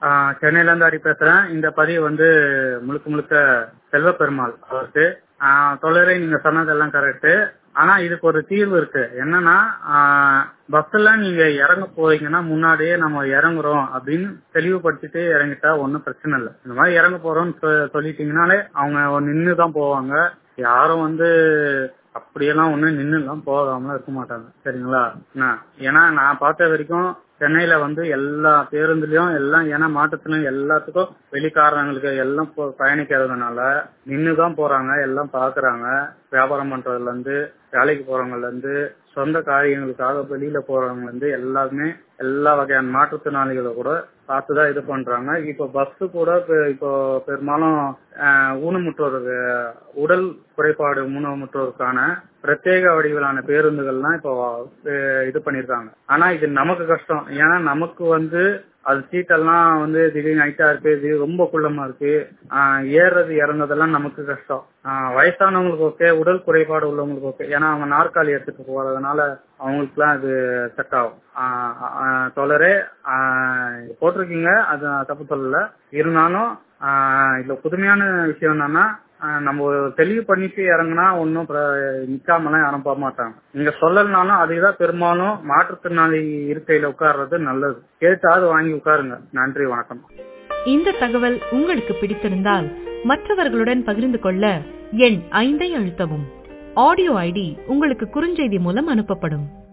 ஆஹ் சென்னையில இருந்து ஹரி பேசுறேன் இந்த பதிவு வந்து முழுக்க முழுக்க செல்வ பெருமாள் அவருக்கு ஆஹ் தொழிலை நீங்க சொன்னதெல்லாம் கரெக்ட் ஆனா இதுக்கு ஒரு தீர்வு இருக்கு என்னன்னா பஸ்ல நீங்க இறங்க போறீங்கன்னா முன்னாடியே நம்ம இறங்குறோம் அப்படின்னு தெளிவுபடுத்திட்டு இறங்கிட்டா ஒன்றும் பிரச்சனை இல்லை இந்த மாதிரி இறங்க போறோம்னு சொ- சொல்லிட்டீங்கனாலே அவங்க நின்று தான் போவாங்க யாரும் வந்து அப்படியெல்லாம் ஒண்ணு நின்று எல்லாம் போகாமலாம் இருக்க மாட்டாங்க சரிங்களா என்ன? ஏன்னா நான் பார்த்த வரைக்கும் சென்னையில வந்து எல்லா பேருந்துலயும் எல்லாம் ஏன்னா மாற்றத்திலும் எல்லாத்துக்கும் வெளிக்காரங்களுக்கு எல்லாம் போ- பயணிக்கிறதுனால நின்னுதான் போறாங்க எல்லாம் பாக்குறாங்க வியாபாரம் பண்றதுல இருந்து வேலைக்கு போறவங்கல இருந்து சொந்த காரியங்களுக்காக வெளியில போறவங்க இருந்து எல்லாருமே எல்லா வகையான மாற்றுத்திறனாளிகளை கூட பார்த்துதான் இது பண்றாங்க இப்போ பஸ் கூட இப்ப- இப்போ பெரும்பாலும் ஆஹ், ஊனமுற்றோருக்கு உடல் குறைபாடு ஊனமுற்றோருக்கான பிரத்யேக வடிவிலான பேருந்துகள்லாம் இப்போ அஹ், இது பண்ணிருக்காங்க ஆனா இது நமக்கு கஷ்டம் ஏன்னா நமக்கு வந்து அது சீட்டெல்லாம் வந்து திடீர்னு ஹைட்டா இருக்கு இது ரொம்ப குள்ளமா இருக்கு ஆஹ், ஏறுறது இறங்குறதெல்லாம் நமக்கு கஷ்டம் ஆஹ், வயசானவங்களுக்கு ஓகே உடல் குறைபாடு உள்ளவங்களுக்கு ஓகே ஏன்னா அவங்க நாற்காலி எடுத்துட்டு போறதுனால அவங்களுக்குலாம் இது செட் ஆகும் ஆஹ், ஆஹ், தோழரே ஆஹ், போட்டிருக்கீங்க அது நான் தப்பு சொல்லல இருந்தாலும் ஆஹ், இதுல புதுமையான விஷயம் என்னன்னா ஆஹ், நம்ம ஒரு தெளிவு பண்ணிட்டு இறங்குனா ஒன்னும் நிக்காமலாம் யாரும் போக மாட்டாங்க நீங்க சொல்லலனாலும் அதுதான் பெரும்பாலும் மாற்றுத்திறனாளி இருக்கையில உட்கார்றது நல்லது கேட்டாவது வாங்கி உட்காருங்க நன்றி வணக்கம் இந்த தகவல் உங்களுக்கு பிடித்திருந்தால் மற்றவர்களுடன் பகிர்ந்து கொள்ள எண் ஐந்தை அழுத்தவும் ஆடியோ ஐடி உங்களுக்கு குறுஞ்செய்தி மூலம் அனுப்பப்படும்